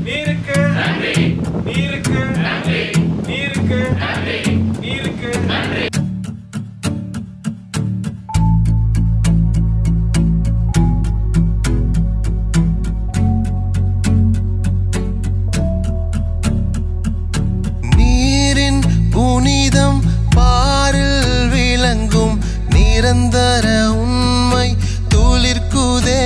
நீருக்கு நீருக்கு நீருக்கு நீருக்கு நீரின் புனிதம் பாரில் விளங்கும் நிரந்தர உண்மை துளிர்க்குதே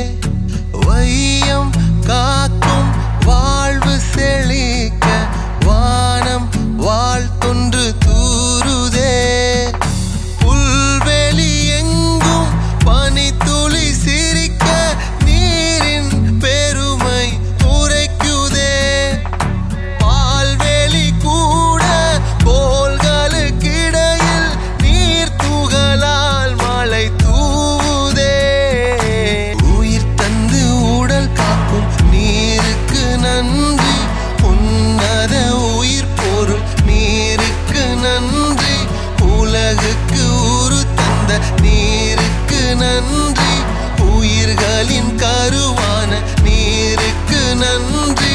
வையம் காக்கும் வாழ்வு செழிக்க வானம் வாழ்த்தொன்று தூருதே புல்வெளி எங்கும் பனித்துளி சிரிக்க நீரின் பெருமை உரைக்குதே பால்வெளி கூட போல்களுக்கிடையில் நீர் துகளால் மழை தூவுதே உயிர் தந்து உடல் காக்கும் நீருக்கு நன்றி உன்னத உயிர் பொருள் நீருக்கு நன்றி உலகுக்கு உரு தந்த நீருக்கு நன்றி உயிர்களின் கருவான நீருக்கு நன்றி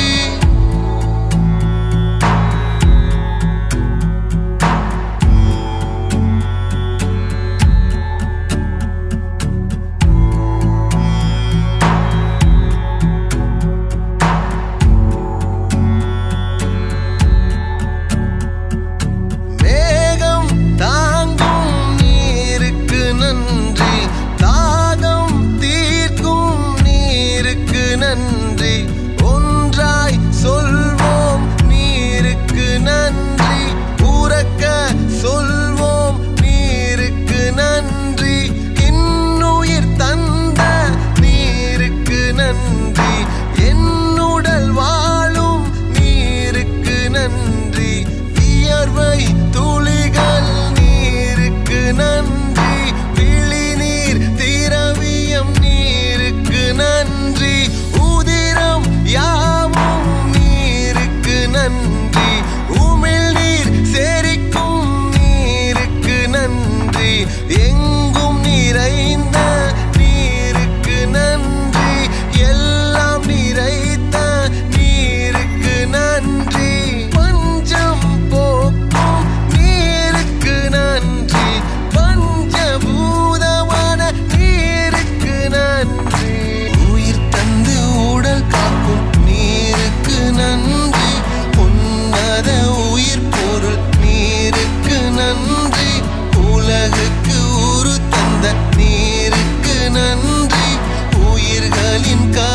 மேகம் தாங்கும் நீருக்கு நன்றி தாகம் தீர்க்கும் நீருக்கு நன்றி ஒன்றாய் சொல்வோம் நீருக்கு நன்றி உறக்க சொல்வோம் நீருக்கு நன்றி இன்னுயிர் தந்த நீருக்கு நன்றி என்னுடல் வாழும் நீருக்கு நன்றி வியர்வை துளிகள் நீருக்கு நன்றி விழிநீர் திரவியம் நீருக்கு நன்றி உதிரம் யாவும் நீருக்கு நன்றி உமிழ்நீர் செரிக்கும் நீருக்கு நன்றி எங்கும் நிறைந்த நீருக்கு நன்றி எல்லாம் நிறைந்த நீருக்கு நன்றி பஞ்சம் போக்கும் நீருக்கு நன்றி பஞ்சபூதமான நீருக்கு நன்றி உயிர் தந்து உடல் காக்கும் நீருக்கு நன்றி உன்னத உயிர் பொருள் நீருக்கு நன்றி உலகுக்கு உரு தந்த நீருக்கு நன்றி உயிர்களின் கா